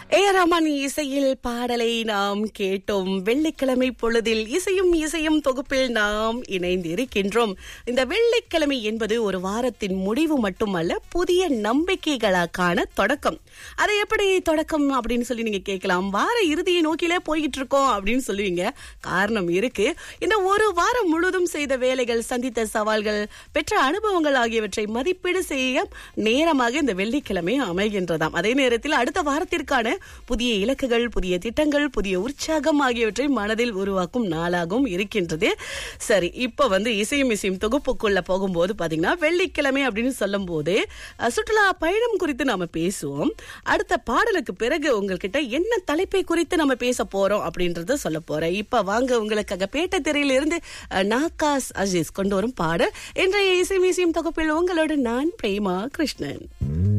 ஏ ரமன் இசையில் பாடலை நாம் கேட்டோம் வெள்ளிக்கிழமை பொழுதில் இசையும் இசையும் தொகுப்பில் நாம் இணைந்திருக்கின்றோம் இந்த வெள்ளிக்கிழமை என்பது ஒரு வாரத்தின் முடிவு மட்டுமல்ல புதிய நம்பிக்கைகளுக்கான தொடக்கம் அதை எப்படி தொடக்கம் அப்படின்னு சொல்லி நீங்க கேட்கலாம் வார இறுதியை நோக்கிலே போய்கிட்டு இருக்கோம் அப்படின்னு சொல்லுவீங்க காரணம் இருக்கு இந்த ஒரு வாரம் முழுவதும் செய்த வேலைகள் சந்தித்த சவால்கள் பெற்ற அனுபவங்கள் ஆகியவற்றை மதிப்பீடு செய்ய நேரமாக இந்த வெள்ளிக்கிழமை அமைகின்றதாம் அதே நேரத்தில் அடுத்த வாரத்திற்கான புதிய இலக்குகள் புதிய திட்டங்கள் புதிய உற்சாகம் ஆகியவற்றை மனதில் உருவாக்கும் நாளாகவும் இருக்கின்றது சரி இப்ப வந்து இசையும் இசையும் தொகுப்புக்குள்ள போகும்போது பாத்தீங்கன்னா வெள்ளிக்கிழமை அப்படின்னு சொல்லும் போது அஹ், சுற்றுலா பயணம் குறித்து நாம பேசுவோம் அடுத்த பாடலுக்கு பிறகு உங்ககிட்ட என்ன தலைப்பை குறித்து நம்ம பேச போறோம் அப்படின்றத சொல்ல போறேன் இப்ப வாங்க உங்களுக்காக பேட்ட திரையிலிருந்து அஹ், நாகாஸ் அஜீஸ் கொண்டு வரும் பாடல் இன்றைய இசையும் இசையும் தொகுப்பில் உங்களோட நான் பிரேமா கிருஷ்ணன்